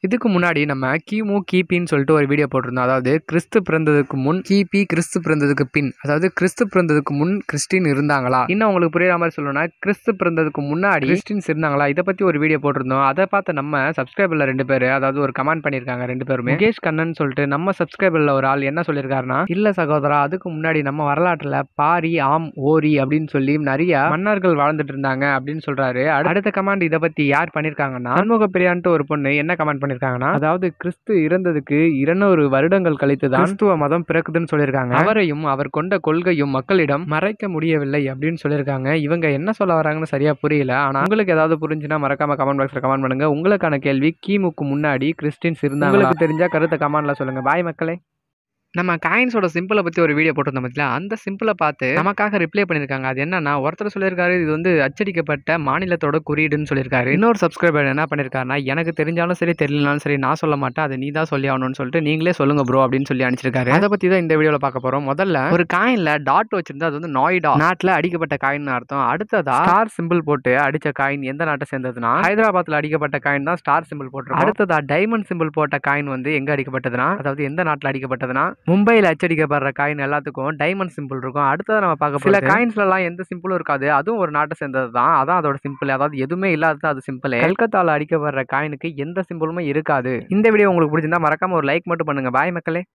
இதுக்கு முன்னாடி நம்ம கிமு கிபின்னு சொல்லிட்டு ஒரு வீடியோ போட்டிருந்தோம் அதாவது கிறிஸ்து பிறந்ததுக்கு முன் கிபி கிறிஸ்து பிறந்ததுக்கு பின் அதாவது கிறிஸ்து பிறந்ததுக்கு முன் கிறிஸ்டின் இருந்தாங்களா இன்னும் உங்களுக்கு புரியுற மாதிரி சொல்லணும்னா கிறிஸ்து பிறந்ததுக்கு முன்னாடி கிறிஸ்டின்ஸ் இருந்தாங்களா இதை பத்தி ஒரு வீடியோ போட்டிருந்தோம் அதை பார்த்து நம்ம சப்ஸ்கிரைபர்ல ரெண்டு பேர் அதாவது ஒரு கமெண்ட் பண்ணியிருக்காங்க ரெண்டு பேருமே முகேஷ் கண்ணன் சொல்லிட்டு நம்ம சப்ஸ்கிரைபர்ல ஒரு ஆள் என்ன சொல்லியிருக்காருன்னா இல்ல சகோதரா அதுக்கு முன்னாடி நம்ம வரலாற்றுல பாரி ஆம் ஓரி அப்படின்னு சொல்லி நிறைய மன்னர்கள் வாழ்ந்துட்டு இருந்தாங்க அப்படின்னு சொல்றாரு அடு- அடுத்த கமெண்ட் இதை பத்தி யார் பண்ணிருக்காங்கன்னா சண்முக பிரியான்ட்டு ஒரு பொண்ணு என்ன கமெண்ட் பண்ணிருக்காங்கன்னா அதாவது கிறிஸ்து இறந்ததுக்கு இருநூறு வருடங்கள் கழித்து தான் கிறிஸ்துவ மதம் பிறக்குதுன்னு சொல்லியிருக்காங்க அவரையும் அவர் கொண்ட கொள்கையும் மக்களிடம் மறைக்க முடியவில்லை அப்படின்னு சொல்லியிருக்காங்க இவங்க என்ன சொல்ல வராங்கன்னு சரியா புரியல ஆனா உங்களுக்கு ஏதாவது புரிஞ்சுன்னா மறக்காம கமெண்ட் பாக்ஸ்ல கமெண்ட் பண்ணுங்க உங்களுக்கான கேள்வி கிமுக்கு முன்னாடி கிறிஸ்டின்ஸ் இருந்தாங்க உங்களுக்கு தெரிஞ்சா கருத்தை கமெண்ட்ல சொல்லுங்க பாய் மக்களே நம்ம காயின்ஸோட சிம்பிளை பற்றி ஒரு வீடியோ போட்டிருந்தோம் பத்தியா அந்த சிம்பிளை பார்த்து நமக்காக ரிப்ளை பண்ணியிருக்காங்க அது என்னன்னா ஒருத்தர் சொல்லியிருக்காரு இது வந்து அச்சடிக்கப்பட்ட மாநிலத்தோட குறியீடுன்னு சொல்லியிருக்காரு இன்னொரு சப்ஸ்கிரைபர் என்ன பண்ணியிருக்காருன்னா எனக்கு தெரிஞ்சாலும் சரி தெரியலனாலும் சரி நான் சொல்ல மாட்டேன் அதை நீ தான் சொல்லி ஆகணும்னு சொல்லிட்டு நீங்களே சொல்லுங்க ப்ரோ அப்படின்னு சொல்லி அனுப்பிச்சிருக்காரு அதை பற்றி தான் இந்த வீடியோவில் பார்க்க போகிறோம் முதல்ல ஒரு காயினில் டாட் வச்சிருந்தா அது வந்து நாய்டா நாட்டில் அடிக்கப்பட்ட காயின் அர்த்தம் அடுத்ததா ஸ்டார் சிம்பிள் போட்டு அடிச்ச காயின் எந்த நாட்டை சேர்ந்ததுன்னா ஹைதராபாத்தில் அடிக்கப்பட்ட காயின் தான் ஸ்டார் சிம்பிள் போட்டிருக்கும் அடுத்ததா டைமண்ட் சிம்பிள் போட்ட காயின் வந்து எங்க அடிக்கப்பட்டதுன்னா அதாவது எந்த நாட்டில் அடிக்கப்பட்டதுன்னா மும்பையில் அச்சடிக்கப்படுற காயின் எல்லாத்துக்கும் டைமண்ட் சிம்பிள் இருக்கும் அடுத்தது நம்ம பார்க்க சில காயின்ஸ்லாம் எந்த சிம்பிளும் இருக்காது அதுவும் ஒரு நாட்டை சேர்ந்தது தான் அதான் அதோட சிம்பிள் அதாவது எதுவுமே இல்லாதது அது சிம்பிள் கல்கத்தாவில் அடிக்கப்படுற காயினுக்கு எந்த சிம்பிளுமே இருக்காது இந்த வீடியோ உங்களுக்கு பிடிச்சிருந்தா மறக்காம ஒரு லைக் மட்டும் பண்ணுங்க பாய் மக்களே